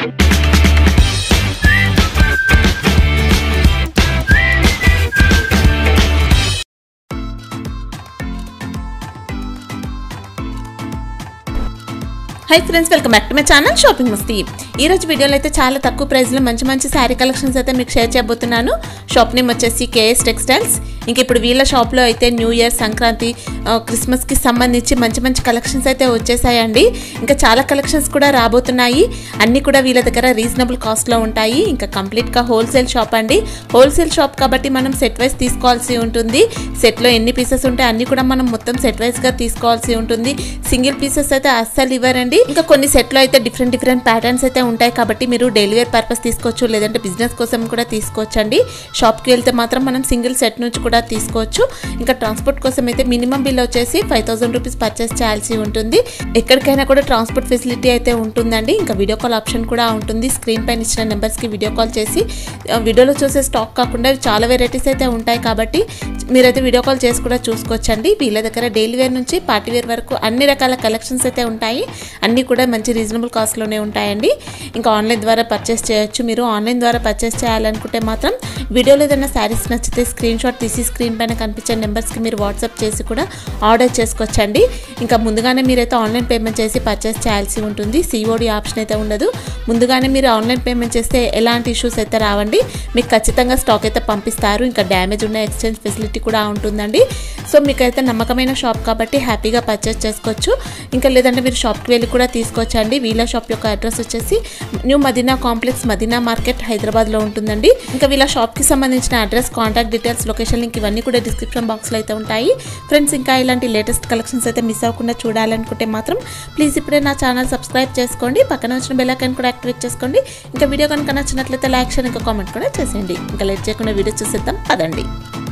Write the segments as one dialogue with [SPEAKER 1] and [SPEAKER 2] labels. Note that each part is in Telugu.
[SPEAKER 1] High friends welcome back to my channel shopping Masti ఈ రోజు వీడియోలో అయితే చాలా తక్కువ ప్రైస్లో మంచి మంచి శారీ కలెక్షన్స్ అయితే మీకు షేర్ చేయబోతున్నాను షాప్ నేమ్ వచ్చేసి కేఎస్ టెక్స్టైల్స్ ఇంక ఇప్పుడు వీళ్ళ షాప్లో అయితే న్యూ ఇయర్ సంక్రాంతి ఆ, క్రిస్మస్కి సంబంధించి మంచి మంచి కలెక్షన్స్ అయితే వచ్చేసాయండి ఇంకా చాలా కలెక్షన్స్ కూడా రాబోతున్నాయి అన్నీ కూడా వీళ్ళ దగ్గర రీజనబుల్ కాస్ట్లో ఉంటాయి ఇంకా కంప్లీట్గా హోల్సేల్ షాప్ అండి హోల్సేల్ షాప్ కాబట్టి మనం సెట్ వైస్ తీసుకోవాల్సి ఉంటుంది సెట్లో ఎన్ని పీసెస్ ఉంటాయి అన్నీ కూడా మనం మొత్తం సెట్ వైస్గా తీసుకోవాల్సి ఉంటుంది సింగిల్ పీసెస్ అయితే అస్సలు ఇవ్వరండి ఇంకా కొన్ని సెట్లో అయితే డిఫరెంట్ డిఫరెంట్ ప్యాటర్న్స్ అయితే ఉంటాయి కాబట్టి మీరు డైలీ వేర్ పర్పస్ తీసుకోవచ్చు లేదంటే బిజినెస్ కోసం కూడా తీసుకోవచ్చు అండి షాప్కి వెళ్తే మాత్రం మనం సింగిల్ సెట్ నుంచి కూడా తీసుకోవచ్చు ఇంకా ట్రాన్స్పోర్ట్ కోసం అయితే మినిమం బిల్ వచ్చేసి ఫైవ్ థౌసండ్ రూపీస్ పర్చేస్ చేయాల్సి ఉంటుంది ఎక్కడికైనా కూడా ట్రాన్స్పోర్ట్ ఫెసిలిటీ అయితే ఉంటుందండి ఇంకా వీడియో కాల్ ఆప్షన్ కూడా ఉంటుంది స్క్రీన్ పైన ఇచ్చిన నెంబర్స్కి వీడియో కాల్ చేసి ఆ, వీడియోలో చూసే స్టాక్ కాకుండా చాలా వెరైటీస్ అయితే ఉంటాయి కాబట్టి మీరైతే వీడియో కాల్ చేసి కూడా చూసుకోవచ్చండి వీళ్ళ దగ్గర డైలీ వేర్ నుంచి పార్టీ వేర్ వరకు అన్ని రకాల కలెక్షన్స్ అయితే ఉంటాయి అన్నీ కూడా మంచి రీజనబుల్ కాస్ట్లోనే ఉంటాయండి ఇంకా ఆన్లైన్ ద్వారా పర్చేస్ చేయొచ్చు మీరు ఆన్లైన్ ద్వారా పర్చేస్ చేయాలనుకుంటే మాత్రం వీడియోలో ఏదైనా శారీస్ నచ్చితే స్క్రీన్ షాట్ తీసి స్క్రీన్ పైన కనిపించే నెంబర్స్కి మీరు వాట్సాప్ చేసి కూడా ఆర్డర్ చేసుకోవచ్చండి ఇంకా ముందుగానే మీరైతే ఆన్లైన్ పేమెంట్ చేసి పర్చేస్ చేయాల్సి ఉంటుంది సిఓడి ఆప్షన్ అయితే ఉండదు ముందుగానే మీరు ఆన్లైన్ పేమెంట్ చేస్తే ఎలాంటి ఇష్యూస్ అయితే రావండి మీకు ఖచ్చితంగా స్టాక్ అయితే పంపిస్తారు ఇంకా డ్యామేజ్ ఉన్న ఎక్స్చేంజ్ ఫెసిలిటీ కూడా ఉంటుందండి సో మీకైతే నమ్మకమైన షాప్ కాబట్టి హ్యాపీగా పర్చేస్ చేసుకోవచ్చు ఇంకా లేదంటే మీరు షాప్కి వెళ్ళి కూడా తీసుకోవచ్చు అండి వీళ్ళ షాప్ యొక్క అడ్రస్ వచ్చేసి new Madina complex Madina market హైదరాబాద్లో ఉంటుందండి ఇంకా వీళ్ళ షాప్కి సంబంధించిన address contact details location link ఇవన్నీ కూడా డిస్క్రిప్షన్ బాక్స్లో అయితే ఉంటాయి ఫ్రెండ్స్ ఇంకా ఇలాంటి లేటెస్ట్ కలెక్షన్స్ అయితే మిస్ అవ్వకుండా చూడాలనుకుంటే మాత్రం ప్లీజ్ ఇప్పుడే నా ఛానల్ సబ్స్క్రైబ్ చేసుకోండి పక్కన వచ్చిన బెల్ ఐకాన్ కూడా యాక్టివేట్ చేసుకోండి ఇంకా వీడియో కనుక నచ్చినట్లయితే లైక్ షేర్ ఇంకా కామెంట్ కూడా చేసేయండి ఇంకా లేట్ చేయకుండా వీడియో చూసేద్దాం పదండి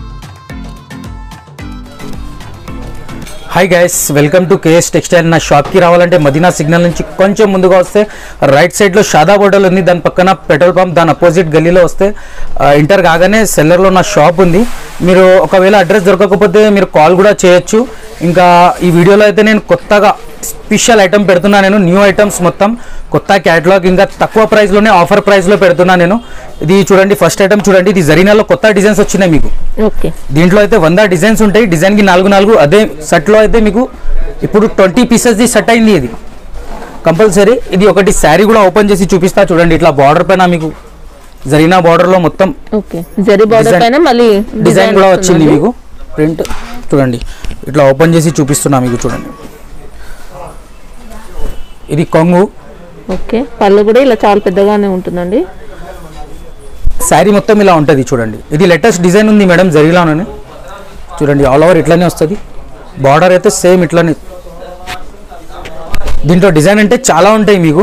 [SPEAKER 2] hi guys welcome to KS textile నా షాప్కి రావాలంటే మదీనా సిగ్నల్ నుంచి కొంచెం ముందుగా వస్తే రైట్ సైడ్లో షాదా హోటల్ ఉంది దాని పక్కన పెట్రోల్ పంప్ దాని అపోజిట్ గల్లీలో వస్తే ఆ, ఇంటర్ కాగానే సెల్లర్లో నా షాప్ ఉంది మీరు ఒకవేళ అడ్రస్ దొరకకపోతే మీరు కాల్ కూడా చేయొచ్చు ఇంకా ఈ వీడియోలో అయితే నేను కొత్తగా స్పెషల్ ఐటమ్ పెడుతున్నా నేను న్యూ ఐటమ్స్ మొత్తం కొత్త క్యాటలాగ్ ఇంకా తక్కువ ప్రైస్లోనే ఆఫర్ ప్రైస్లో పెడుతున్నా నేను ఇది చూడండి ఫస్ట్ ఐటమ్ చూడండి ఇది జరీనాలో కొత్త డిజైన్స్ వచ్చినాయి మీకు
[SPEAKER 3] ఓకే
[SPEAKER 2] దీంట్లో అయితే వంద డిజైన్స్ ఉంటాయి డిజైన్కి నాలుగు నాలుగు అదే సెట్లో అయితే మీకు ఇప్పుడు ట్వంటీ పీసెస్ది సెట్ అయింది ఇది కంపల్సరీ ఇది ఒకటి శారీ కూడా ఓపెన్ చేసి చూపిస్తా చూడండి ఇట్లా బార్డర్ పైన మీకు జరీనా బార్డర్లో మొత్తం
[SPEAKER 3] ఓకే జరీ బార్డర్
[SPEAKER 2] Design-
[SPEAKER 3] పైన మళ్ళీ
[SPEAKER 2] డిజైన్ కూడా వచ్చింది
[SPEAKER 3] వస్తుందండి.
[SPEAKER 2] మీకు ప్రింట్ చూడండి ఇట్లా ఓపెన్ చేసి చూపిస్తున్నా మీకు చూడండి ఇది కొంగు
[SPEAKER 3] ఓకే పళ్ళు కూడా ఇలా చాలా పెద్దగానే ఉంటుందండి
[SPEAKER 2] శారీ మొత్తం ఇలా ఉంటుంది చూడండి ఇది లేటెస్ట్ డిజైన్ ఉంది మేడం జరీలాలోనే చూడండి ఆల్ ఓవర్ ఇట్లానే వస్తుంది బార్డర్ అయితే సేమ్ ఇట్లానే దీంట్లో డిజైన్ అంటే చాలా ఉంటాయి మీకు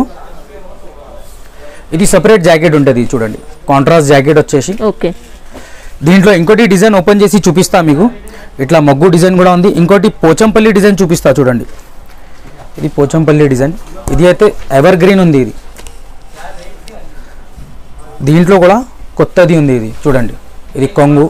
[SPEAKER 2] ఇది సపరేట్ జాకెట్ ఉంటుంది చూడండి కాంట్రాస్ట్ జాకెట్ వచ్చేసి
[SPEAKER 3] ఓకే
[SPEAKER 2] దీంట్లో ఇంకోటి డిజైన్ ఓపెన్ చేసి చూపిస్తా మీకు ఇట్లా మగ్గు డిజైన్ కూడా ఉంది ఇంకోటి పోచంపల్లి డిజైన్ చూపిస్తా చూడండి ఇది పోచంపల్లి డిజైన్ ఇది అయితే ఎవర్ గ్రీన్ ఉంది ఇది దీంట్లో కూడా కొత్తది ఉంది ఇది చూడండి ఇది కొంగు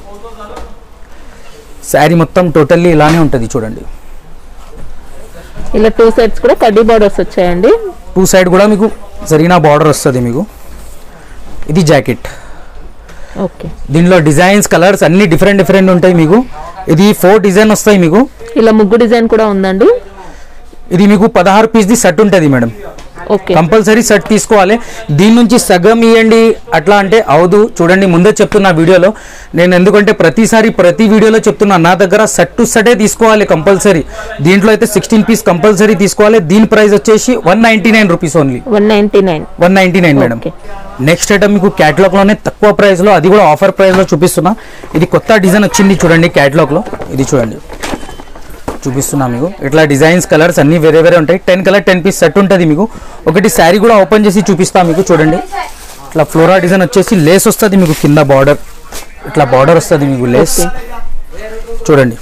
[SPEAKER 2] శారీ మొత్తం టోటల్లీ ఇలానే ఉంటుంది చూడండి
[SPEAKER 3] ఇలా టూ సైడ్స్ కూడా కడ్డీ బార్డర్స్ వచ్చాయండి
[SPEAKER 2] టూ సైడ్ కూడా మీకు సరైన బార్డర్ వస్తుంది మీకు ఇది జాకెట్
[SPEAKER 3] ఓకే
[SPEAKER 2] దీంట్లో డిజైన్స్ కలర్స్ అన్ని డిఫరెంట్ డిఫరెంట్ ఉంటాయి మీకు ఇది ఫోర్ డిజైన్ వస్తాయి మీకు
[SPEAKER 3] ఇలా ముగ్గు డిజైన్ కూడా ఉందండి
[SPEAKER 2] ఇది మీకు పదహారు పీస్ది సెట్ ఉంటుంది మేడం
[SPEAKER 3] ఓకే
[SPEAKER 2] కంపల్సరీ సెట్ తీసుకోవాలి దీని నుంచి సగం ఇవ్వండి అట్లా అంటే అవదు చూడండి ముందే చెప్తున్నా వీడియోలో నేను ఎందుకంటే ప్రతిసారి ప్రతి వీడియోలో చెప్తున్నా నా దగ్గర సెట్ టు సెటే తీసుకోవాలి కంపల్సరీ దీంట్లో అయితే సిక్స్టీన్ పీస్ కంపల్సరీ తీసుకోవాలి దీని ప్రైస్ వచ్చేసి one ninety nine rupees only
[SPEAKER 3] one ninety nine
[SPEAKER 2] one ninety nine madam
[SPEAKER 3] Okay.
[SPEAKER 2] Next item మీకు క్యాటలాగ్ లోనే తక్కువ ప్రైస్ లో అది కూడా ఆఫర్ ప్రైస్ లో చూపిస్తున్నా ఇది కొత్త డిజైన్ వచ్చింది చూడండి క్యాటలాగ్ లో ఇది చూడండి చూపిస్తున్నా మీకు ఇట్లా డిజైన్స్ కలర్స్ అన్ని వేరే వేరే ఉంటాయి ten colour ten piece set ఉంటుంది మీకు ఒకటి శారీ కూడా ఓపెన్ చేసి చూపిస్తా మీకు చూడండి ఇట్లా ఫ్లోరా డిజైన్ వచ్చేసి లేస్ వస్తుంది మీకు కింద బార్డర్ ఇట్లా బార్డర్ వస్తుంది మీకు లేస్ చూడండి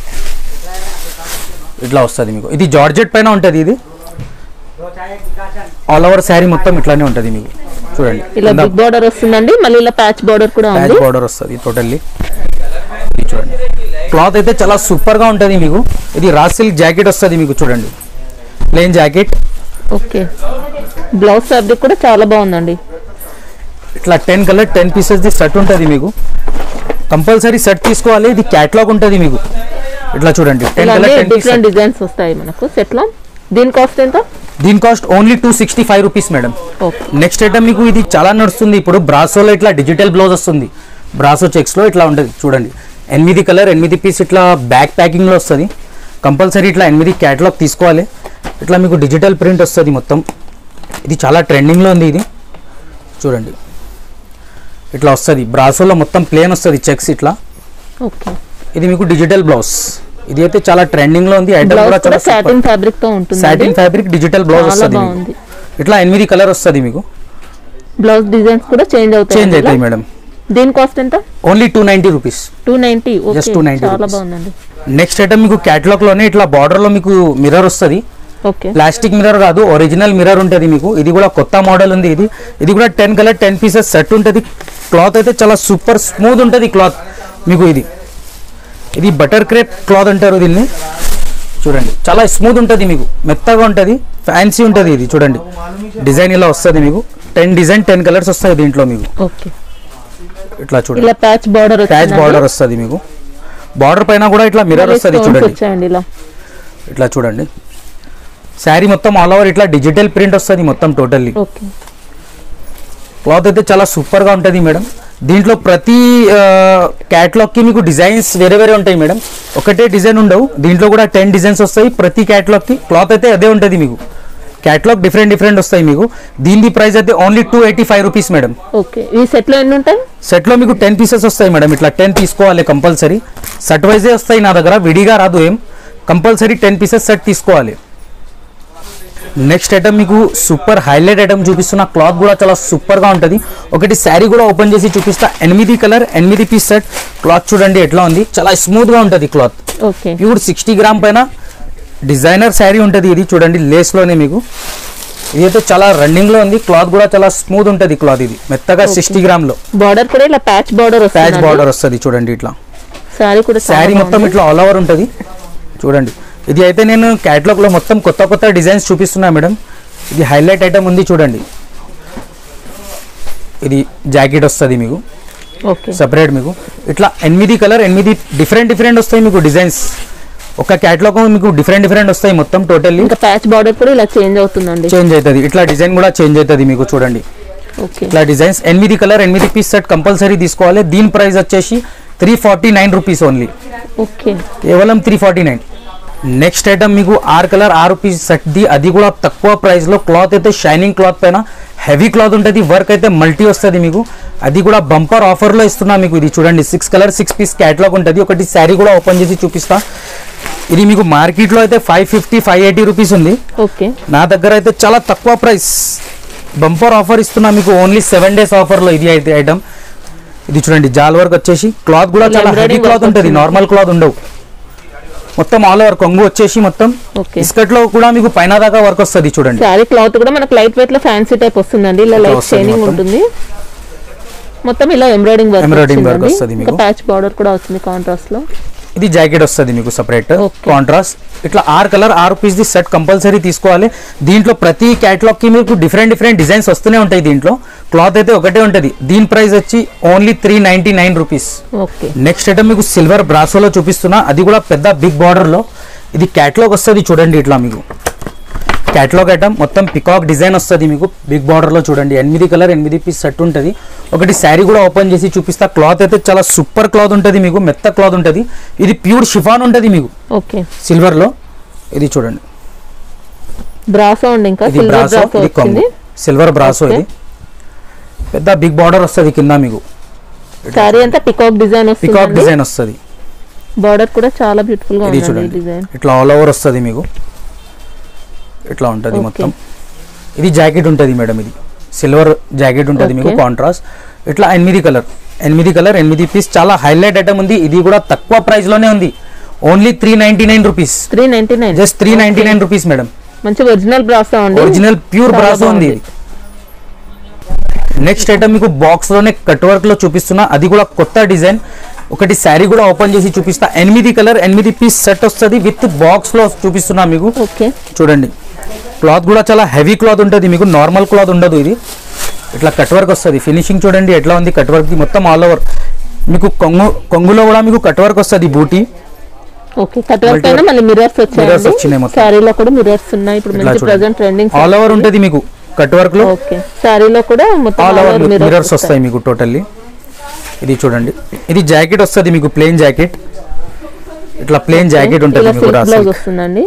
[SPEAKER 2] ఇట్లా వస్తుంది మీకు ఇది జార్జెట్ పైన ఉంటుంది ఇది ఆల్ ఓవర్ శారీ మొత్తం ఇట్లానే ఉంటుంది మీకు చూడండి
[SPEAKER 3] ఇలా బిగ్ బార్డర్ వస్తుందండి మళ్ళీ ఇలా ప్యాచ్ బార్డర్ కూడా
[SPEAKER 2] ప్యాచ్
[SPEAKER 3] ఉంది
[SPEAKER 2] బార్డర్ వస్తుంది టోటల్లీ ఇది చూడండి క్లాత్ అయితే చాలా సూపర్ గా ఉంటుంది మీకు ఇది రా సిల్క్ జాకెట్ వస్తుంది మీకు చూడండి plain jacket
[SPEAKER 3] okay blouse fabric కూడా చాలా బాగుందండి
[SPEAKER 2] ఇట్లా టెన్ కలర్ టెన్ పీసెస్ ది సెట్ ఉంటుంది మీకు కంపల్సరీ సెట్ తీసుకోవాలి ఇది క్యాట్లాగ్ ఉంటుంది మీకు ఇట్లా చూడండి టెన్
[SPEAKER 3] ఇలాగే
[SPEAKER 2] colour ten pieces
[SPEAKER 3] different designs వస్తాయి మనకు సెట్ లో దీని కాస్ట్ ఎంత
[SPEAKER 2] దీని cost only two sixty five rupees madam
[SPEAKER 3] okay
[SPEAKER 2] next item మీకు ఇది చాలా నడుస్తుంది ఇప్పుడు బ్రాసోలో ఇట్లా డిజిటల్ బ్లౌజ్ వస్తుంది బ్రాసో చెక్స్లో ఇట్లా ఉంటుంది చూడండి ఎనిమిది కలర్ ఎనిమిది పీస్ ఇట్లా బ్యాక్ ప్యాకింగ్లో వస్తుంది కంపల్సరీ ఇట్లా ఎనిమిది క్యాటలాగ్ తీసుకోవాలి ఇట్లా మీకు డిజిటల్ ప్రింట్ వస్తుంది మొత్తం ఇది చాలా ట్రెండింగ్లో ఉంది ఇది చూడండి ఇట్లా వస్తుంది బ్రాసోలో మొత్తం ప్లేన్ వస్తుంది చెక్స్ ఇట్లా
[SPEAKER 3] ఓకే
[SPEAKER 2] ఇది మీకు డిజిటల్ బ్లౌజ్ ఇది అయితే చాలా ట్రెండింగ్లో ఉంది ఐటమ్
[SPEAKER 3] బ్లౌజ్
[SPEAKER 2] కూడా
[SPEAKER 3] కూడా
[SPEAKER 2] చాలా
[SPEAKER 3] సాటిన్ ఫ్యాబ్రిక్ తో ఉంటుంది
[SPEAKER 2] సాటిన్ ఫ్యాబ్రిక్ డిజిటల్ బ్లౌజ్
[SPEAKER 3] చాలా
[SPEAKER 2] వస్తుంది
[SPEAKER 3] బాగుంది.
[SPEAKER 2] మీకు. ఇట్లా ఎనిమిది కలర్ వస్తుంది మీకు
[SPEAKER 3] బ్లౌజ్ డిజైన్స్ కూడా చేంజ్ అవుతాయి
[SPEAKER 2] చేంజ్
[SPEAKER 3] అందులో.
[SPEAKER 2] అవుతాయి మేడం
[SPEAKER 3] దీని కాస్ట్ ఎంత
[SPEAKER 2] only two ninety rupees
[SPEAKER 3] two ninety
[SPEAKER 2] Just
[SPEAKER 3] okay
[SPEAKER 2] 290
[SPEAKER 3] చాలా
[SPEAKER 2] rupees.
[SPEAKER 3] బాగుందండి
[SPEAKER 2] నెక్స్ట్ ఐటమ్ మీకు క్యాటలాగ్ లోనే ఇట్లా బార్డర్ లో మీకు మిర్రర్ వస్తుంది
[SPEAKER 3] ఓకే
[SPEAKER 2] ప్లాస్టిక్ మిర్రర్ కాదు ఒరిజినల్ మిర్రర్ ఉంటుంది మీకు ఇది కూడా కొత్త మోడల్ ఉంది ఇది ఇది కూడా ten colour ten pieces set ఉంటుంది క్లాత్ అయితే చాలా సూపర్ స్మూత్ ఉంటుంది క్లాత్ మీకు ఇది ఇది బటర్ క్రేప్ క్లాత్ అంటారు దీన్ని చూడండి చాలా స్మూత్ ఉంటుంది మీకు మెత్తగా ఉంటుంది ఫ్యాన్సీ ఉంటుంది ఇది చూడండి డిజైన్ ఇలా వస్తుంది మీకు టెన్ డిజైన్ టెన్ కలర్స్ వస్తాయి దీంట్లో మీకు
[SPEAKER 3] ఓకే
[SPEAKER 2] ఇట్లా చూడండి
[SPEAKER 3] ఇలా ప్యాచ్ బార్డర్
[SPEAKER 2] ప్యాచ్ బార్డర్ వస్తుంది మీకు బార్డర్ పైన కూడా ఇట్లా మిర్రర్ వస్తుంది చూడండి
[SPEAKER 3] వచ్చాయండి ఇలా
[SPEAKER 2] ఇట్లా చూడండి శారీ మొత్తం ఆల్ ఓవర్ ఇట్లా డిజిటల్ ప్రింట్ వస్తుంది మొత్తం టోటల్లీ
[SPEAKER 3] ఓకే
[SPEAKER 2] క్లాత్ అయితే చాలా సూపర్గా ఉంటుంది మేడం దీంట్లో ప్రతి క్యాటలాగ్కి మీకు డిజైన్స్ వేరే వేరే ఉంటాయి మేడం ఒకటే డిజైన్ ఉండవు దీంట్లో కూడా టెన్ డిజైన్స్ వస్తాయి ప్రతి క్యాటలాగ్కి క్లాత్ అయితే అదే ఉంటుంది మీకు క్యాటలాగ్ డిఫరెంట్ డిఫరెంట్ వస్తాయి మీకు దీని ప్రైస్ అయితే only two eighty five rupees madam
[SPEAKER 3] okay ఈ సెట్ లో ఎన్ని ఉంటాయి
[SPEAKER 2] సెట్లో మీకు టెన్ పీసెస్ వస్తాయి మేడం ఇట్లా టెన్ తీసుకోవాలి కంపల్సరీ సెట్ వైజే వస్తాయి నా దగ్గర విడిగా రాదు ఏం కంపల్సరీ టెన్ పీసెస్ సెట్ తీసుకోవాలి నెక్స్ట్ ఐటమ్ మీకు సూపర్ హైలైట్ ఐటమ్ చూపిస్తున్న క్లాత్ కూడా చాలా సూపర్గా ఉంటుంది ఒకటి శారీ కూడా ఓపెన్ చేసి చూపిస్తా ఎనిమిది కలర్ ఎనిమిది పీస్ సెట్ క్లాత్ చూడండి ఎట్లా ఉంది చాలా స్మూత్గా ఉంటుంది cloth
[SPEAKER 3] okay
[SPEAKER 2] pure sixty gram పైన డిజైనర్ శారీ ఉంటుంది ఇది చూడండి లేస్లోనే మీకు ఇది అయితే చాలా రన్నింగ్లో ఉంది క్లాత్ కూడా చాలా స్మూత్ ఉంటుంది క్లాత్ ఇది మెత్తగా సిక్స్టీ గ్రామ్లో
[SPEAKER 3] బార్డర్ కూడా ఇలా ప్యాచ్ బార్డర్
[SPEAKER 2] ప్యాచ్
[SPEAKER 3] వస్తుంది
[SPEAKER 2] బార్డర్ వస్తుంది చూడండి ఇట్లా
[SPEAKER 3] శారీ కూడా చాలా
[SPEAKER 2] శారీ మొత్తం
[SPEAKER 3] బాగుంది.
[SPEAKER 2] ఇట్లా ఆల్ ఓవర్ ఉంటుంది చూడండి ఇది అయితే నేను catalog లో మొత్తం కొత్త కొత్త డిజైన్స్ చూపిస్తున్నా మేడం ఇది హైలైట్ ఐటమ్ ఉంది చూడండి ఇది జాకెట్ వస్తుంది మీకు
[SPEAKER 3] ఓకే
[SPEAKER 2] సపరేట్ మీకు ఇట్లా ఎనిమిది కలర్ ఎనిమిది డిఫరెంట్ డిఫరెంట్ వస్తాయి మీకు డిజైన్స్ ఒక క్యాటలాగ్ మీకు డిఫరెంట్ డిఫరెంట్ వస్తాయి మొత్తం టోటల్లీ
[SPEAKER 3] ఇంకా ప్యాచ్ బార్డర్ కూడా ఇలా చేంజ్ అవుతుందండి
[SPEAKER 2] చేంజ్ అవుతుంది ఇట్లా డిజైన్ కూడా చేంజ్ అవుతుంది మీకు చూడండి
[SPEAKER 3] ఓకే
[SPEAKER 2] ఇట్లా డిజైన్స్ ఎనిమిది కలర్ ఎనిమిది పీస్ సెట్ కంపల్సరీ తీసుకోవాలి దీని ప్రైస్ వచ్చేసి three forty nine rupees only
[SPEAKER 3] okay
[SPEAKER 2] కేవలం three forty nine next item మీకు ఆరు కలర్ ఆరు పీస్ సెట్ ది అది కూడా తక్కువ ప్రైస్ లో క్లాత్ అయితే షైనింగ్ క్లాత్ పైన హెవీ క్లాత్ ఉంటుంది వర్క్ అయితే మల్టీ వస్తుంది మీకు అది కూడా బంపర్ ఆఫర్ లో ఇస్తున్నా మీకు ఇది చూడండి six colour six piece catalogue ఉంటుంది ఒకటి శారీ కూడా ఓపెన్ చేసి చూపిస్తా ఇది మీకు మార్కెట్ లో అయితే five fifty five eighty rupees ఉంది
[SPEAKER 3] ఓకే
[SPEAKER 2] నా దగ్గర అయితే చాలా తక్కువ ప్రైస్ బంపర్ ఆఫర్ ఇస్తున్నా మీకు ఓన్లీ సెవెన్ డేస్ ఆఫర్లో ఇది అయితే ఐటమ్ ఇది చూడండి జాల్ వర్క్ వచ్చేసి క్లాత్ కూడా
[SPEAKER 3] ఇలా
[SPEAKER 2] చాలా హెవీ
[SPEAKER 3] embroidering
[SPEAKER 2] క్లాత్
[SPEAKER 3] work
[SPEAKER 2] ఉంటుంది
[SPEAKER 3] వచ్చింది.
[SPEAKER 2] నార్మల్ క్లాత్ ఉండవు మొత్తం ఆల్ ఓవర్ కొంగు వచ్చేసి మొత్తం
[SPEAKER 3] ఓకే
[SPEAKER 2] ఇస్కట్ లో కూడా మీకు పైన దాకా వర్క్ వస్తుంది చూడండి
[SPEAKER 3] శారీ క్లాత్ కూడా మనకు లైట్ వెయిట్ లో ఫ్యాన్సీ టైప్ వస్తుందండి ఇలా
[SPEAKER 2] ఇట్లా
[SPEAKER 3] లైట్
[SPEAKER 2] వస్తుంది
[SPEAKER 3] షైనింగ్
[SPEAKER 2] మొత్తం.
[SPEAKER 3] ఉంటుంది మొత్తం ఇలా ఎంబ్రాయిడింగ్ వర్క్
[SPEAKER 2] Embroidering work
[SPEAKER 3] వచ్చిందండి.
[SPEAKER 2] వస్తుంది
[SPEAKER 3] ఇంకా
[SPEAKER 2] మీకు.
[SPEAKER 3] ప్యాచ్ బార్డర్ కూడా వచ్చింది కాంట్రాస్ట్ లో
[SPEAKER 2] ఇది జాకెట్ వస్తుంది మీకు సపరేట్
[SPEAKER 3] Okay.
[SPEAKER 2] కాంట్రాస్ట్ ఇట్లా ఆరు కలర్ ఆరు పీస్ ది సెట్ కంపల్సరీ తీసుకోవాలి దీంట్లో ప్రతి క్యాటలాగ్ కి మీకు డిఫరెంట్ డిఫరెంట్ డిజైన్స్ వస్తూనే ఉంటాయి దీంట్లో క్లాత్ అయితే ఒకటే ఉంటుంది దీని ప్రైస్ వచ్చి only three ninety nine rupees
[SPEAKER 3] okay
[SPEAKER 2] next item మీకు సిల్వర్ బ్రాసోలో చూపిస్తున్నా అది కూడా పెద్ద బిగ్ బార్డర్లో ఇది క్యాటలాగ్ వస్తుంది చూడండి ఇట్లా మీకు క్యాటలాగ్ ఐటమ్ మొత్తం పికాక్ డిజైన్ వస్తుంది మీకు బిగ్ బార్డర్లో చూడండి ఎనిమిది కలర్ ఎనిమిది పీస్ సెట్ ఉంటుంది ఒకటి శారీ కూడా ఓపెన్ చేసి చూపిస్తా క్లాత్ అయితే చాలా సూపర్ క్లాత్ ఉంటుంది మీకు మెత్త క్లాత్ ఉంటుంది ఇది ప్యూర్ షిఫాన్ ఉంటుంది మీకు
[SPEAKER 3] ఓకే
[SPEAKER 2] సిల్వర్లో ఇది చూడండి
[SPEAKER 3] బ్రాసో అండి ఇంకా
[SPEAKER 2] ఇది
[SPEAKER 3] సిల్వర్
[SPEAKER 2] బ్రాసో
[SPEAKER 3] బ్రాసో
[SPEAKER 2] ఇది కొంగు
[SPEAKER 3] వచ్చింది
[SPEAKER 2] సిల్వర్ బ్రాసో
[SPEAKER 3] Okay.
[SPEAKER 2] ఇది పెద్ద బిగ్ బార్డర్ వస్తుంది కింద మీకు
[SPEAKER 3] శారీ అంతా పికాక్ డిజైన్
[SPEAKER 2] పికాక్
[SPEAKER 3] వస్తుంది
[SPEAKER 2] డిజైన్ వస్తుంది
[SPEAKER 3] బార్డర్ కూడా చాలా బ్యూటిఫుల్ గా
[SPEAKER 2] ఇది
[SPEAKER 3] ఉందండి
[SPEAKER 2] చూడండి
[SPEAKER 3] డిజైన్
[SPEAKER 2] ఇట్లా ఆల్ ఓవర్ వస్తుంది మీకు ఇట్లా ఉంటుంది
[SPEAKER 3] Okay.
[SPEAKER 2] మొత్తం ఇది జాకెట్ ఉంటుంది మేడం ఇది సిల్వర్ జాకెట్ ఉంటుంది మీకు
[SPEAKER 3] Okay.
[SPEAKER 2] కాంట్రాస్ట్ ఇట్లా ఎనిమిది కలర్ ఎనిమిది కలర్ ఎనిమిది పీస్ చాలా హైలైట్ ఐటమ్ ఉంది ఇది కూడా తక్కువ ప్రైస్ లోనే ఉంది only three ninety nine rupees
[SPEAKER 3] three ninety nine
[SPEAKER 2] just three ninety nine rupees madam
[SPEAKER 3] మంచి ఒరిజినల్ బ్రాసో అండి
[SPEAKER 2] ఒరిజినల్ ప్యూర్
[SPEAKER 3] చాలా
[SPEAKER 2] బ్రాసో ఉంది
[SPEAKER 3] బాగుంది.
[SPEAKER 2] నెక్స్ట్ ఐటమ్ మీకు బాక్స్ లోనే కట్ వర్క్ లో చూపిస్తున్నా అది కూడా కొత్త డిజైన్ ఒకటి శారీ కూడా ఓపెన్ చేసి చూపిస్తా ఎనిమిది కలర్ ఎనిమిది పీస్ సెట్ వస్తుంది విత్ బాక్స్ లో చూపిస్తున్నా మీకు
[SPEAKER 3] ఓకే
[SPEAKER 2] చూడండి క్లాత్ కూడా చాలా హెవీ క్లాత్ ఉంటుంది మీకు నార్మల్ క్లాత్ ఉండదు ఇది ఇట్లా కట్ వర్క్ వస్తుంది ఫినిషింగ్ చూడండి ఎట్లా ఉంది కట్ వర్క్ మొత్తం ఆల్ ఓవర్ మీకు కొంగు కొంగులో కూడా మీకు కట్ వర్క్ వస్తుంది బూటీ
[SPEAKER 3] ఓకే కట్ వర్క్ పైన మళ్ళీ మిరర్స్
[SPEAKER 2] Mirrors
[SPEAKER 3] వచ్చాయండి
[SPEAKER 2] వచ్చినాయి మొత్తం.
[SPEAKER 3] శారీలో కూడా మిరర్స్ ఉన్నాయి ఇప్పుడు
[SPEAKER 2] ఇట్లా
[SPEAKER 3] మంచి ప్రజెంట్ ట్రెండింగ్
[SPEAKER 2] చూడండి ఆల్ ఓవర్ ఉంటుంది మీకు కట్ వర్క్ లో
[SPEAKER 3] ఓకే శారీలో కూడా మొత్తం
[SPEAKER 2] all
[SPEAKER 3] all
[SPEAKER 2] over
[SPEAKER 3] over mirrors
[SPEAKER 2] mirrors వస్తాయి మీకు టోటల్లీ ఇది చూడండి ఇది జాకెట్ వస్తుంది మీకు ప్లేన్ జాకెట్ ఇట్లా ప్లేన్ జాకెట్ ఉంటుంది
[SPEAKER 3] ఇలా
[SPEAKER 2] మీకు
[SPEAKER 3] సిల్క్
[SPEAKER 2] రా
[SPEAKER 3] బ్లౌజ్
[SPEAKER 2] silk.
[SPEAKER 3] వస్తుందండి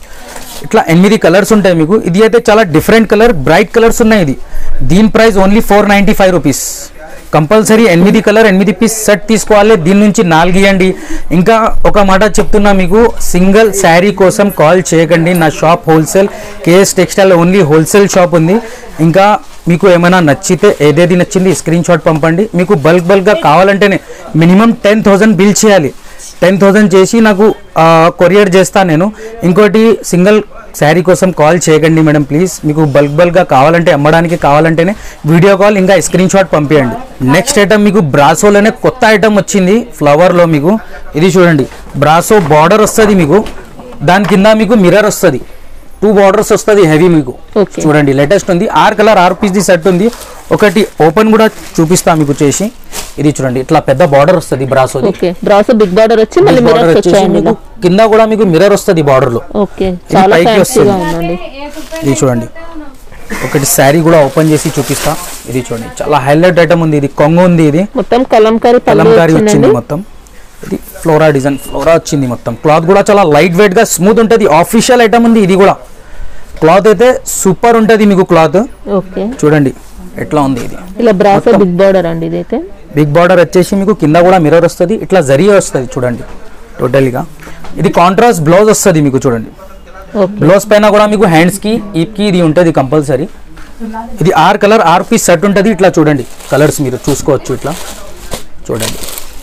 [SPEAKER 2] ఇట్లా ఎనిమిది కలర్స్ ఉంటాయి మీకు ఇది అయితే చాలా డిఫరెంట్ కలర్ బ్రైట్ కలర్స్ ఉన్నాయి ఇది దీని price only four ninety five rupees compulsory ఎనిమిది కలర్ ఎనిమిది పీస్ సెట్ తీసుకోవాలి దీని నుంచి నాలుగు ఇవ్వండి ఇంకా ఒక మాట చెప్తున్నా మీకు సింగిల్ శారీ కోసం కాల్ చేయకండి నా shop wholesale KS textile only wholesale shop ఉంది ఇంకా మీకు ఏమైనా నచ్చితే ఏదేది నచ్చింది స్క్రీన్ షాట్ పంపండి మీకు బల్క్ బల్క్గా కావాలంటేనే మినిమం టెన్ థౌసండ్ బిల్ చేయాలి టెన్ థౌసండ్ చేసి నాకు కొరియర్ చేస్తా నేను ఇంకోటి సింగిల్ శారీ కోసం కాల్ చేయకండి మేడం ప్లీజ్ మీకు బల్క్ బల్క్గా కావాలంటే అమ్మడానికి కావాలంటేనే వీడియో కాల్ ఇంకా స్క్రీన్ షాట్ పంపించండి నెక్స్ట్ ఐటమ్ మీకు బ్రాసోలోనే కొత్త ఐటమ్ వచ్చింది ఫ్లవర్లో మీకు ఇది చూడండి బ్రాసో బార్డర్ వస్తుంది మీకు దాని కింద మీకు మిర్రర్ వస్తుంది టూ బార్డర్స్ వస్తుంది హెవీ మీకు
[SPEAKER 3] ఓకే
[SPEAKER 2] చూడండి లేటెస్ట్ ఉంది ఆర్ కలర్ ఆర్ పీస్ ది సెట్ ఉంది ఒకటి ఓపెన్ కూడా చూపిస్తా మీకు చేసి ఇది చూడండి ఇట్లా పెద్ద బార్డర్ వస్తుంది బ్రాసోది
[SPEAKER 3] ఓకే బ్రాసో బిగ్ బార్డర్ వచ్చి మళ్ళీ
[SPEAKER 2] బార్డర్
[SPEAKER 3] మిరర్స్
[SPEAKER 2] వచ్చేసి
[SPEAKER 3] వచ్చాయండి
[SPEAKER 2] మీకు కింద కూడా మీకు మిర్రర్ వస్తుంది బార్డర్ లో
[SPEAKER 3] ఓకే చాలా
[SPEAKER 2] పైకి
[SPEAKER 3] ఫ్యాన్సీగా
[SPEAKER 2] వస్తుంది.
[SPEAKER 3] ఉందండి
[SPEAKER 2] ఇది చూడండి ఒకటి శారీ కూడా ఓపెన్ చేసి చూపిస్తా ఇది చూడండి చాలా హైలైట్ ఐటమ్ ఉంది ఇది కొంగు ఉంది ఇది
[SPEAKER 3] మొత్తం కలంకారీ పళ్ళు
[SPEAKER 2] కలంకారీ వచ్చింది
[SPEAKER 3] వచ్చిందండి
[SPEAKER 2] మొత్తం ఇది ఫ్లోరా డిజైన్ ఫ్లోరా వచ్చింది మొత్తం క్లాత్ కూడా చాలా లైట్ వెయిట్ గా స్మూత్ ఉంటుంది ఆఫీషియల్ ఐటమ్ ఉంది ఇది కూడా క్లాత్ అయితే సూపర్ ఉంటుంది మీకు క్లాత్
[SPEAKER 3] ఓకే
[SPEAKER 2] చూడండి ఎట్లా ఉంది ఇది
[SPEAKER 3] ఇలా బ్రాసో బిగ్ బార్డర్ అండి ఇదైతే
[SPEAKER 2] బిగ్ బార్డర్ వచ్చేసి మీకు కింద కూడా మిర్రర్ వస్తుంది ఇట్లా జరియా వస్తుంది చూడండి టోటల్గా ఇది కాంట్రాస్ట్ బ్లౌజ్ వస్తుంది మీకు చూడండి
[SPEAKER 3] ఓకే
[SPEAKER 2] బ్లౌజ్ పైన కూడా మీకు హ్యాండ్స్ కి ఈప్కి ఇది ఉంటుంది కంపల్సరీ ఇది ఆర్ కలర్ ఆర్ పీస్ సెట్ ఉంటుంది ఇట్లా చూడండి కలర్స్ మీరు చూసుకోవచ్చు ఇట్లా చూడండి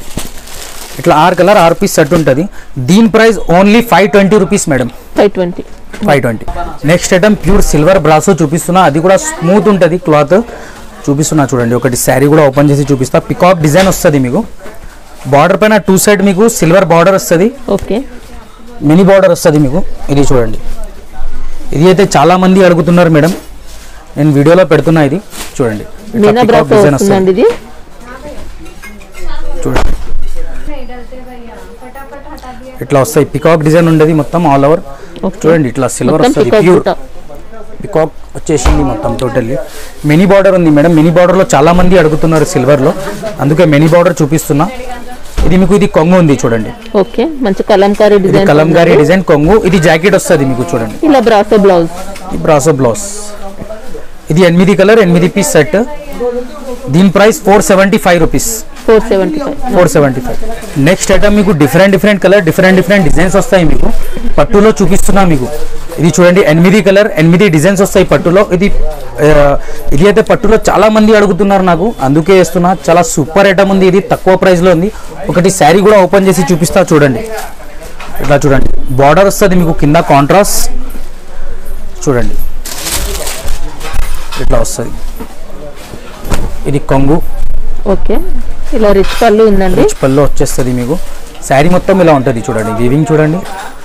[SPEAKER 2] ఇట్లా ఆర్ కలర్ ఆర్ పీస్ సెట్ ఉంటుంది దీని price only five twenty rupees madam
[SPEAKER 3] five twenty
[SPEAKER 2] five twenty next item pure silver brasso చూపిస్తున్నా అది కూడా స్మూత్ ఉంటుంది క్లాత్ చూపిస్తున్నా చూడండి ఒకటి శారీ కూడా ఓపెన్ చేసి చూపిస్తా పికాక్ డిజైన్ వస్తుంది మీకు బార్డర్ పైన టూ సైడ్ మీకు సిల్వర్ బార్డర్ వస్తుంది
[SPEAKER 3] ఓకే
[SPEAKER 2] మినీ బార్డర్ వస్తుంది మీకు ఇది చూడండి ఇది అయితే చాలా మంది అడుగుతున్నారు మేడం నేను వీడియోలో పెడుతున్నా ఇది చూడండి ఇట్లా
[SPEAKER 3] మీనా
[SPEAKER 2] peacock
[SPEAKER 3] బ్రాసో
[SPEAKER 2] design వస్తుంది
[SPEAKER 3] వస్తుందండి ఇది
[SPEAKER 2] చూడండి ఇట్లా వస్తాయి పికాక్ డిజైన్ ఉండేది మొత్తం ఆల్ ఓవర్
[SPEAKER 3] ఓకే
[SPEAKER 2] చూడండి ఇట్లా సిల్వర్
[SPEAKER 3] మొత్తం
[SPEAKER 2] వస్తుంది
[SPEAKER 3] పికాక్
[SPEAKER 2] ప్యూర్
[SPEAKER 3] బుట్ట.
[SPEAKER 2] పికాక్ వచ్చేసింది మొత్తం టోటల్లీ మినీ బార్డర్ ఉంది మేడం మినీ బార్డర్లో చాలా మంది అడుగుతున్నారు సిల్వర్లో అందుకే మినీ బార్డర్ చూపిస్తున్నా ఇది మీకు ఇది కొంగు ఉంది చూడండి
[SPEAKER 3] ఓకే మంచి కలంకారీ
[SPEAKER 2] ఇది
[SPEAKER 3] డిజైన్
[SPEAKER 2] కలంకారీ డిజైన్ కొంగు ఇది జాకెట్ వస్తుంది మీకు చూడండి
[SPEAKER 3] ఇలా బ్రాసో బ్లౌజ్
[SPEAKER 2] ఈ బ్రాసో బ్లౌజ్ ఇది ఎనిమిది కలర్ ఎనిమిది పీస్ సెట్ దీని price four seventy five rupees
[SPEAKER 3] four seventy five
[SPEAKER 2] four seventy five next item మీకు different different colour different different designs వస్తాయి మీకు పట్టులో చూపిస్తున్నా మీకు ఇది చూడండి ఎనిమిది కలర్ ఎనిమిది డిజైన్స్ వస్తాయి పట్టులో ఇది ఆ, ఇది అయితే పట్టులో చాలా మంది అడుగుతున్నారు నాకు అందుకే వేస్తున్నా చాలా సూపర్ ఐటమ్ ఉంది ఇది తక్కువ ప్రైస్ లో ఉంది ఒకటి శారీ కూడా ఓపెన్ చేసి చూపిస్తా చూడండి ఇట్లా చూడండి బార్డర్ వస్తుంది మీకు కింద కాంట్రాస్ట్ చూడండి ఇట్లా వస్తుంది ఇది కొంగు
[SPEAKER 3] ఓకే ఇలా రిచ్ పళ్ళు ఉందండి
[SPEAKER 2] రిచ్ పళ్ళు వచ్చేస్తుంది మీకు శారీ మొత్తం ఇలా ఉంటుంది చూడండి వీవింగ్ చూడండి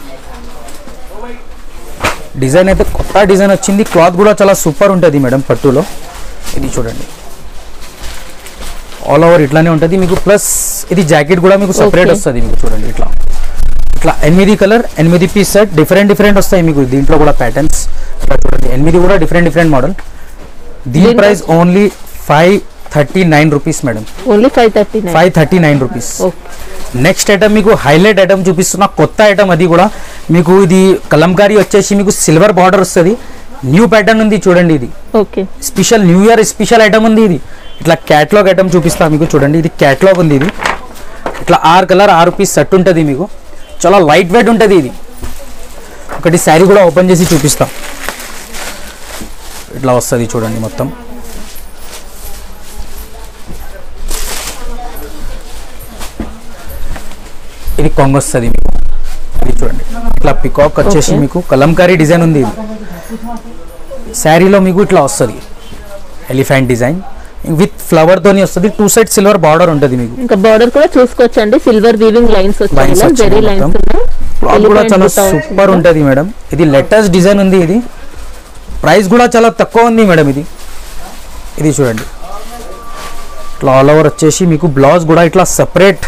[SPEAKER 2] డిజైన్ అయితే కొత్త డిజైన్ వచ్చింది క్లాత్ కూడా చాలా సూపర్ ఉంటుంది మేడం పట్టులో ఇది చూడండి ఆల్ ఓవర్ ఇట్లానే ఉంటుంది మీకు ప్లస్ ఇది జాకెట్ కూడా మీకు సపరేట్
[SPEAKER 3] Okay.
[SPEAKER 2] వస్తుంది మీకు చూడండి ఇట్లా ఇట్లా ఎనిమిది కలర్ ఎనిమిది పీస్ సెట్ డిఫరెంట్ డిఫరెంట్ వస్తాయి మీకు దీంట్లో కూడా ప్యాటర్న్స్ ఇట్లా చూడండి ఎనిమిది కూడా డిఫరెంట్ డిఫరెంట్ మోడల్ దీని
[SPEAKER 3] దీని
[SPEAKER 2] price only five thirty nine rupees madam
[SPEAKER 3] only five thirty nine
[SPEAKER 2] five thirty nine rupees
[SPEAKER 3] okay
[SPEAKER 2] next item మీకు హైలైట్ ఐటమ్ చూపిస్తున్నా కొత్త ఐటమ్ అది కూడా మీకు ఇది కలంకారీ వచ్చేసి మీకు సిల్వర్ బార్డర్ వస్తుంది న్యూ ప్యాటర్న్ ఉంది చూడండి ఇది
[SPEAKER 3] okay
[SPEAKER 2] special new year special item ఉంది ఇది ఇట్లా క్యాట్లాగ్ ఐటమ్ చూపిస్తా మీకు చూడండి ఇది క్యాట్లాగ్ ఉంది ఇది ఇట్లా ఆరు కలర్ ఆరు పీస్ సెట్ ఉంటుంది మీకు చాలా లైట్ వెయిట్ ఉంటుంది ఇది ఒకటి శారీ కూడా ఓపెన్ చేసి చూపిస్తా ఇట్లా వస్తుంది చూడండి మొత్తం ఇది కొంగు వస్తుంది మీకు ఇది చూడండి ఇట్లా పికాక్ వచ్చేసి
[SPEAKER 3] Okay.
[SPEAKER 2] మీకు కలంకారీ డిజైన్ ఉంది ఇది శారీలో మీకు ఇట్లా వస్తుంది ఎలిఫెంట్ డిజైన్ విత్ ఫ్లవర్ తోని వస్తుంది టూ సైడ్ సిల్వర్ బార్డర్ ఉంటుంది మీకు
[SPEAKER 3] ఇంకా బార్డర్ కూడా చూసుకోవచ్చండి సిల్వర్ వీవింగ్ లైన్స్ వచ్చాయి
[SPEAKER 2] Lines
[SPEAKER 3] ఇలా
[SPEAKER 2] వచ్చాయి
[SPEAKER 3] జెరీ
[SPEAKER 2] మొత్తం.
[SPEAKER 3] లైన్స్ ఉన్నాయి
[SPEAKER 2] క్లాత్ కూడా
[SPEAKER 3] Elephant
[SPEAKER 2] చాలా
[SPEAKER 3] బుట్ట
[SPEAKER 2] సూపర్
[SPEAKER 3] వచ్చింది.
[SPEAKER 2] ఉంటుంది మేడం ఇది లేటెస్ట్ డిజైన్ ఉంది ఇది ప్రైస్ కూడా చాలా తక్కువ ఉంది మేడం ఇది ఇది చూడండి ఇట్లా ఆల్ ఓవర్ వచ్చేసి మీకు బ్లౌజ్ కూడా ఇట్లా సపరేట్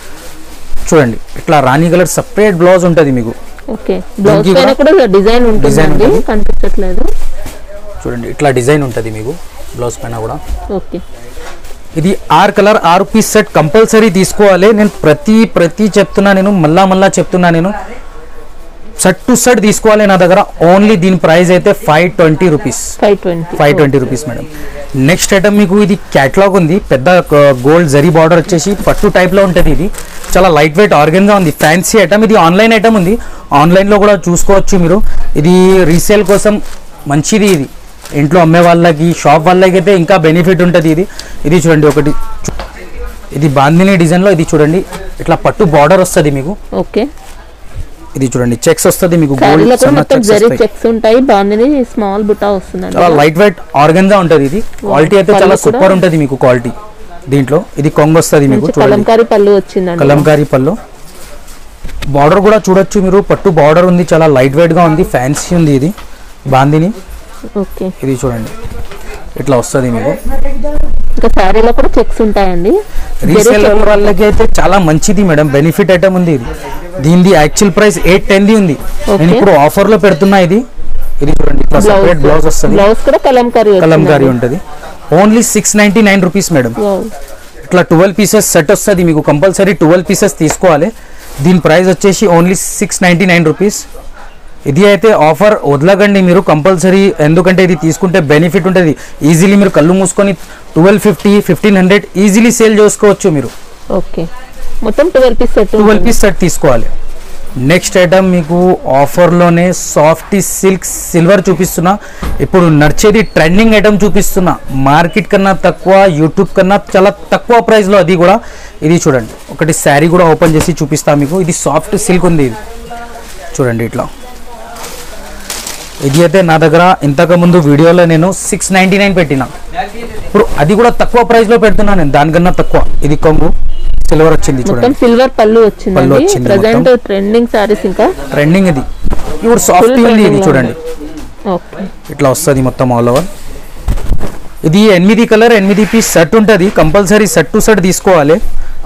[SPEAKER 2] చూడండి ఇట్లా రాణి కలర్ సపరేట్ బ్లౌజ్ ఉంటుంది మీకు
[SPEAKER 3] ఓకే బ్లౌజ్
[SPEAKER 2] దీనికి
[SPEAKER 3] పైన కూడా డిజైన్
[SPEAKER 2] Design
[SPEAKER 3] ఉంటుందండి
[SPEAKER 2] ఉంటుంది.
[SPEAKER 3] కనిపించట్లేదు
[SPEAKER 2] చూడండి ఇట్లా డిజైన్ ఉంటుంది మీకు బ్లౌజ్ పైన కూడా
[SPEAKER 3] ఓకే
[SPEAKER 2] ఇది ఆర్ కలర్ ఆరు పీస్ సెట్ కంపల్సరీ తీసుకోవాలి నేను ప్రతి ప్రతి చెప్తున్నా నేను మళ్ళా మళ్ళా చెప్తున్నా నేను సెట్ టు సెట్ తీసుకోవాలి నా దగ్గర ఓన్లీ దీని ప్రైస్ అయితే five twenty rupees
[SPEAKER 3] five twenty
[SPEAKER 2] five twenty rupees madam next item మీకు ఇది క్యాట్లాగ్ ఉంది పెద్ద గోల్డ్ జరీ బార్డర్ వచ్చేసి పట్టు టైప్లో ఉంటుంది ఇది చాలా లైట్ వెయిట్ ఆర్గన్గా ఉంది ఫ్యాన్సీ ఐటమ్ ఇది ఆన్లైన్ ఐటమ్ ఉంది ఆన్లైన్లో కూడా చూసుకోవచ్చు మీరు ఇది రీసేల్ కోసం మంచిది ఇది ఇంట్లో అమ్మే వాళ్ళకి షాప్ వాళ్ళకి అయితే ఇంకా బెనిఫిట్ ఉంటుంది ఇది ఇది చూడండి ఒకటి ఇది బాందిని డిజైన్లో ఇది చూడండి ఇట్లా పట్టు బార్డర్ వస్తుంది మీకు
[SPEAKER 3] ఓకే
[SPEAKER 2] ఇది చూడండి చెక్స్ వస్తుంది మీకు
[SPEAKER 3] శారీలో
[SPEAKER 2] గోల్డ్
[SPEAKER 3] కూడా
[SPEAKER 2] సన్న
[SPEAKER 3] మొత్తం
[SPEAKER 2] చెక్స్
[SPEAKER 3] జరీ
[SPEAKER 2] వస్తాయి
[SPEAKER 3] చెక్స్ ఉంటాయి బాగుంది స్మాల్ బుటా వస్తుందండి
[SPEAKER 2] చాలా లైట్ వెయిట్ ఆర్గన్జా ఉంటుంది ఇది క్వాలిటీ అయితే చాలా
[SPEAKER 3] పళ్ళు కూడా-
[SPEAKER 2] సూపర్ ఉంటుంది మీకు క్వాలిటీ దీంట్లో ఇది కొంగు వస్తుంది మీకు
[SPEAKER 3] మంచి
[SPEAKER 2] చూడండి
[SPEAKER 3] కలంకారీ పళ్ళు వచ్చిందండి
[SPEAKER 2] కలంకారీ పళ్ళు బార్డర్ కూడా చూడొచ్చు మీరు పట్టు బార్డర్ ఉంది చాలా లైట్ వెయిట్ గా ఉంది ఫ్యాన్సీ ఉంది ఇది బాందిని
[SPEAKER 3] ఓకే
[SPEAKER 2] ఇది చూడండి ఇట్లా వస్తుంది మీకు
[SPEAKER 3] ఇంకా శారీలో కూడా చెక్స్ ఉంటాయండి జరీ
[SPEAKER 2] రీసేల్
[SPEAKER 3] చెక్స్
[SPEAKER 2] వాళ్ళకి అయితే చాలా మంచిది మేడం బెనిఫిట్ ఐటమ్ ఉంది ఇది దీనిది యాక్చువల్ ప్రైస్ ఎయిట్ టెన్ ది ఉంది నేను
[SPEAKER 3] Okay.
[SPEAKER 2] ఇప్పుడు ఆఫర్ లో పెడుతున్నా ఇది ఇది చూడండి ఇట్లా సెపరేట్ బ్లౌజ్ వస్తుంది
[SPEAKER 3] బ్లౌజ్ కూడా కలంకారీ
[SPEAKER 2] కలంకారీ ఉంటుంది only six ninety nine rupees madam ఇట్లా ట్వెల్వ్ పీసెస్ సెట్ వస్తుంది మీకు కంపల్సరీ ట్వెల్వ్ పీసెస్ తీసుకోవాలి దీని ప్రైస్ వచ్చేసి only six ninety nine rupees ఇది అయితే ఆఫర్ వదలకండి మీరు కంపల్సరీ ఎందుకంటే ఇది తీసుకుంటే బెనిఫిట్ ఉంటుంది ఈజీలీ మీరు కళ్ళు మూసుకొని twelve fifty fifteen hundred easily sale చేసుకోవచ్చు మీరు
[SPEAKER 3] ఓకే మొత్తం twelve piece set
[SPEAKER 2] twelve piece set తీసుకోవాలి నెక్స్ట్ ఐటమ్ మీకు ఆఫర్లోనే సాఫ్ట్ సిల్క్ సిల్వర్ చూపిస్తున్నా ఇప్పుడు నడిచేది ట్రెండింగ్ ఐటమ్ చూపిస్తున్నా మార్కెట్ కన్నా తక్కువ యూట్యూబ్ కన్నా చాలా తక్కువ ప్రైస్లో అది కూడా ఇది చూడండి ఒకటి శారీ కూడా ఓపెన్ చేసి చూపిస్తా మీకు ఇది సాఫ్ట్ సిల్క్ ఉంది ఇది చూడండి ఇట్లా ఇది అయితే నా దగ్గర ఇంతకు ముందు వీడియోలో నేను సిక్స్ నైంటీ నైన్ పెట్టిన ఇప్పుడు అది కూడా తక్కువ ప్రైస్లో పెడుతున్నా నేను దానికన్నా తక్కువ ఇది కొంగు సిల్వర్ వచ్చింది చూడండి
[SPEAKER 3] మొత్తం సిల్వర్ పళ్ళు
[SPEAKER 2] పళ్ళు
[SPEAKER 3] వచ్చిందండి
[SPEAKER 2] వచ్చింది
[SPEAKER 3] ప్రజెంట్ ట్రెండింగ్ సారీస్ ఇంకా
[SPEAKER 2] ట్రెండింగ్ ఇది ఇప్పుడు సాఫ్ట్
[SPEAKER 3] Full
[SPEAKER 2] ఉంది ఇది
[SPEAKER 3] trending లో
[SPEAKER 2] చూడండి
[SPEAKER 3] ఓకే
[SPEAKER 2] ఇట్లా వస్తుంది మొత్తం ఆల్ ఓవర్ ఇది ఎనిమిది కలర్ ఎనిమిది పీస్ సెట్ ఉంటుంది కంపల్సరీ సెట్ టు సెట్ తీసుకోవాలి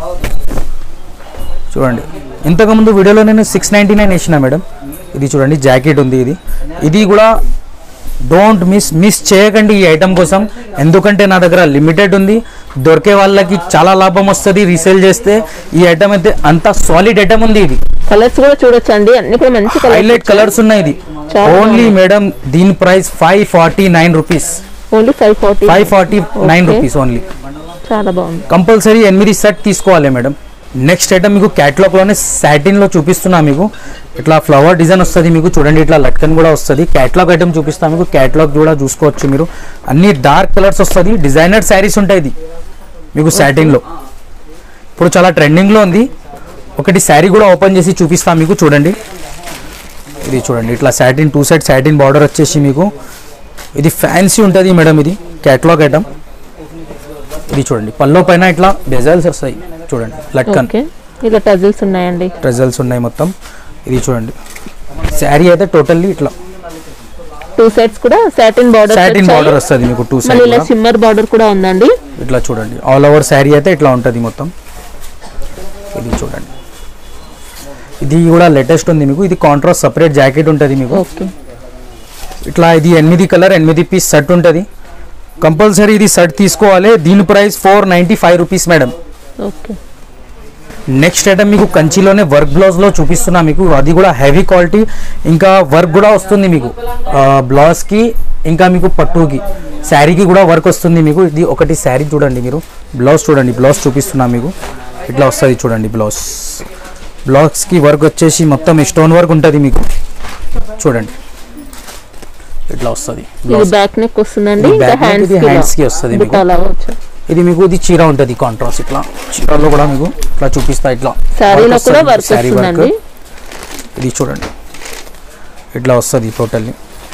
[SPEAKER 2] చూడండి ఇంతకుముందు వీడియోలో నేను సిక్స్ నైంటీ నైన్ వేసిన మేడం ఇది చూడండి జాకెట్ ఉంది ఇది ఇది కూడా డోంట్ మిస్ మిస్ చేయకండి ఈ ఐటమ్ కోసం ఎందుకంటే నా దగ్గర లిమిటెడ్ ఉంది దొరికే వాళ్ళకి చాలా లాభం వస్తుంది రీసేల్ చేస్తే ఈ ఐటమ్ అయితే అంత సాలిడ్ ఐటమ్ ఉంది ఇది
[SPEAKER 3] కలర్స్ కూడా చూడొచ్చండి అన్ని కూడా మంచి
[SPEAKER 2] హైలైట్
[SPEAKER 3] కలర్స్
[SPEAKER 2] కలర్స్ ఉన్నాయి ఇది
[SPEAKER 3] చాలా
[SPEAKER 2] ఓన్లీ మేడం దీని price five forty nine rupees
[SPEAKER 3] only five forty
[SPEAKER 2] five forty nine
[SPEAKER 3] Okay.
[SPEAKER 2] Rupees only
[SPEAKER 3] చాలా బాగుంది
[SPEAKER 2] కంపల్సరీ ఎనిమిది సెట్ తీసుకోవాలి మేడం నెక్స్ట్ ఐటమ్ మీకు క్యాట్లాగ్ లోనే సాటిన్ లో చూపిస్తున్నా మీకు ఇట్లా ఫ్లవర్ డిజైన్ వస్తుంది మీకు చూడండి ఇట్లా లట్కన్ కూడా వస్తుంది క్యాట్లాగ్ ఐటమ్ చూపిస్తా మీకు క్యాట్లాగ్ కూడా చూసుకోవచ్చు మీరు అన్ని డార్క్ కలర్స్ వస్తుంది డిజైనర్ శారీస్ ఉంటాయి ఇది మీకు సాటిన్ లో ఇప్పుడు చాలా ట్రెండింగ్ లో ఉంది ఒకటి శారీ కూడా ఓపెన్ చేసి చూపిస్తా మీకు చూడండి ఇది చూడండి ఇట్లా satin two side satin border వచ్చేసి మీకు ఇది ఫ్యాన్సీ ఉంటుంది మేడం ఇది క్యాట్లాగ్ ఐటమ్ ఇది చూడండి పల్లో పైన ఇట్లా డిజైన్స్ వస్తాయి చూడండి లట్కన్
[SPEAKER 3] ఓకే ఇలా టజిల్స్ ఉన్నాయండి
[SPEAKER 2] ట్రెజల్స్ ఉన్నాయి మొత్తం ఇది చూడండి శారీ అయితే టోటల్లీ ఇట్లా
[SPEAKER 3] టూ సెట్స్ కూడా సాటిన్ బార్డర్
[SPEAKER 2] సాటిన్ బార్డర్ వస్తుంది మీకు టూ
[SPEAKER 3] మళ్ళీ ఇలా
[SPEAKER 2] సైడ్
[SPEAKER 3] సిమ్మర్ బార్డర్ కూడా ఉందండి
[SPEAKER 2] ఇట్లా చూడండి ఆల్ ఓవర్ శారీ అయితే ఇట్లా ఉంటుంది మొత్తం ఇది చూడండి ఇది కూడా లేటెస్ట్ ఉంది మీకు ఇది కాంట్రాస్ట్ సపరేట్ జాకెట్ ఉంటుంది మీకు
[SPEAKER 3] ఓకే
[SPEAKER 2] ఇట్లా ఇది ఎనిమిది కలర్ ఎనిమిది పీస్ సెట్ ఉంటుంది కంపల్సరీ ఇది సెట్ తీసుకోవాలి దీని price four ninety five rupees madam
[SPEAKER 3] okay
[SPEAKER 2] next item మీకు కంచిలోనే వర్క్ బ్లౌజ్ లో చూపిస్తున్నా మీకు అది కూడా హెవీ క్వాలిటీ ఇంకా వర్క్ కూడా వస్తుంది మీకు బ్లౌజ్ కి ఇంకా మీకు పట్టుకి శారీకి కూడా వర్క్ వస్తుంది మీకు ఇది ఒకటి శారీ చూడండి మీరు బ్లౌజ్ చూడండి బ్లౌజ్ చూపిస్తున్నా మీకు ఇట్లా వస్తుంది చూడండి బ్లౌజ్ బ్లౌజ్ కి వర్క్ వచ్చేసి మొత్తం స్టోన్ వర్క్ ఉంటుంది మీకు చూడండి ఇట్లా వస్తుంది
[SPEAKER 3] ఇది
[SPEAKER 2] బ్లౌజ్
[SPEAKER 3] బ్యాక్ నెక్ వస్తుందండి
[SPEAKER 2] ఇది
[SPEAKER 3] ఇంకా
[SPEAKER 2] back neck,
[SPEAKER 3] హ్యాండ్స్
[SPEAKER 2] ఇది hands కి వస్తుంది మీకు.
[SPEAKER 3] బుట్ట లాగా వచ్చాయి
[SPEAKER 2] ఇది మీకు ఇది చీర ఉంటుంది కాంట్రాస్ట్ ఇట్లా చీరలో కూడా మీకు ఇట్లా చూపిస్తా ఇట్లా
[SPEAKER 3] శారీలో
[SPEAKER 2] work
[SPEAKER 3] కూడా
[SPEAKER 2] వస్తుంది,
[SPEAKER 3] వర్క్
[SPEAKER 2] శారీ వర్క్.
[SPEAKER 3] వస్తుందండి
[SPEAKER 2] ఇది చూడండి ఇట్లా వస్తుంది టోటల్లీ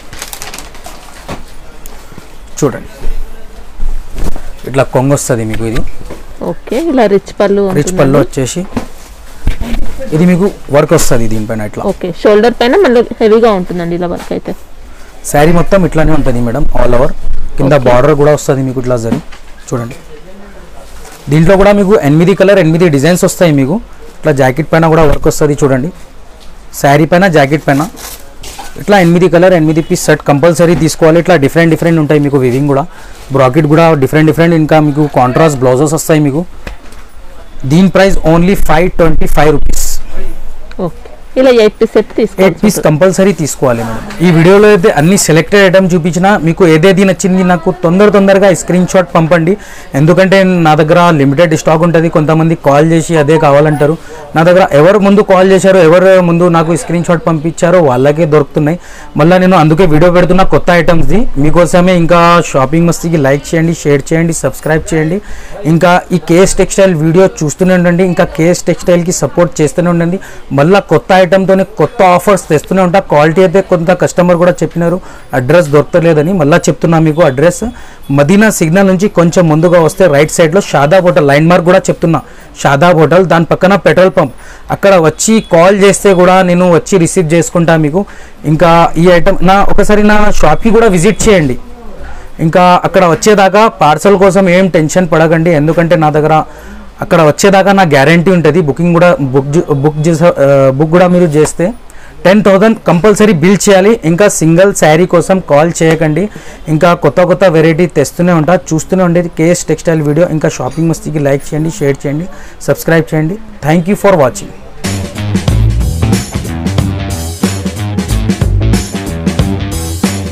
[SPEAKER 2] చూడండి ఇట్లా కొంగు వస్తుంది మీకు ఇది
[SPEAKER 3] ఓకే ఇలా రిచ్ పళ్ళు
[SPEAKER 2] రిచ్
[SPEAKER 3] ఉంటుందండి.
[SPEAKER 2] పళ్ళు వచ్చేసి ఇది మీకు వర్క్ వస్తుంది దీనిపైన ఇట్లా
[SPEAKER 3] ఓకే షోల్డర్ పైన మళ్ళీ హెవీగా ఉంటుందండి ఇలా వర్క్ అయితే
[SPEAKER 2] శారీ మొత్తం ఇట్లానే ఉంటుంది మేడం ఆల్ ఓవర్ కింద బార్డర్ కూడా వస్తుంది మీకు ఇట్లా జరి చూడండి దీంట్లో కూడా మీకు ఎనిమిది కలర్ ఎనిమిది డిజైన్స్ వస్తాయి మీకు ఇట్లా జాకెట్ పైన కూడా వర్క్ వస్తుంది చూడండి శారీ పైన జాకెట్ పైన ఇట్లా ఎనిమిది కలర్ ఎనిమిది పీస్ సెట్ కంపల్సరీ తీసుకోవాలి ఇట్లా డిఫరెంట్ డిఫరెంట్ ఉంటాయి మీకు వివింగ్ కూడా బ్రాకెట్ కూడా డిఫరెంట్ డిఫరెంట్ ఇంకా మీకు కాంట్రాస్ట్ బ్లౌజెస్ వస్తాయి మీకు దీని price only five twenty five rupees
[SPEAKER 3] okay ఇలా eight piece set
[SPEAKER 2] eight piece
[SPEAKER 3] తీసుకోవచ్చు
[SPEAKER 2] కంపల్సరీ తీసుకోవాలి మేడం ఈ వీడియోలో అయితే అన్ని సెలెక్టెడ్ ఐటమ్ చూపించినా మీకు ఏదేది నచ్చింది నాకు తొందర తొందరగా స్క్రీన్ షాట్ పంపండి ఎందుకంటే నా దగ్గర లిమిటెడ్ స్టాక్ ఉంటుంది కొంతమంది కాల్ చేసి అదే కావాలంటారు నా దగ్గర ఎవరు ముందు కాల్ చేశారో ఎవరు ముందు నాకు స్క్రీన్ షాట్ పంపించారో వాళ్ళకే దొరుకుతున్నాయి మళ్ళీ నేను అందుకే వీడియో పెడుతున్నా కొత్త ఐటమ్స్ది మీకోసమే ఇంకా షాపింగ్ మస్తీకి లైక్ చేయండి షేర్ చేయండి సబ్స్క్రైబ్ చేయండి ఇంకా ఈ కేఎస్ టెక్స్టైల్ వీడియో చూస్తూనే ఉండండి ఇంకా కేఎస్ టెక్స్టైల్కి సపోర్ట్ చేస్తూనే ఉండండి మళ్ళీ కొత్త ఐటమ్తోనే కొత్త ఆఫర్స్ తెస్తూనే ఉంటా క్వాలిటీ అయితే కొంత కస్టమర్ కూడా చెప్పినారు అడ్రస్ దొరకలేదని మళ్ళీ చెప్తున్నా మీకు అడ్రస్ మదీనా సిగ్నల్ నుంచి కొంచెం ముందుగా వస్తే రైట్ సైడ్లో షాదాబ్ హోటల్ లైన్ మార్క్ కూడా చెప్తున్నా షాదాబ్ హోటల్ దాని పక్కన పెట్రోల్ పంప్ అక్కడ వచ్చి కాల్ చేస్తే కూడా నేను వచ్చి రిసీవ్ చేసుకుంటా మీకు ఇంకా ఈ ఐటమ్ నా ఒకసారి నా షాప్కి కూడా విజిట్ చేయండి ఇంకా అక్కడ వచ్చేదాకా పార్సల్ కోసం ఏం టెన్షన్ పడకండి ఎందుకంటే నా దగ్గర అక్కడ వచ్చేదాకా నా గ్యారంటీ ఉంటుంది బుకింగ్ కూడా బుక్ చే- బుక్ చేసే ఆ, బుక్ కూడా మీరు చేస్తే టెన్ థౌజండ్ కంపల్సరీ బిల్ చేయాలి ఇంకా సింగిల్ శారీ కోసం కాల్ చేయకండి ఇంకా కొత్త కొత్త వెరైటీ తెస్తూనే ఉంటా చూస్తూనే ఉండేది కేఎస్ టెక్స్టైల్ వీడియో ఇంకా షాపింగ్ మస్తీకి లైక్ చేయండి షేర్ చేయండి సబ్స్క్రైబ్ చేయండి థ్యాంక్ యూ ఫర్ వాచింగ్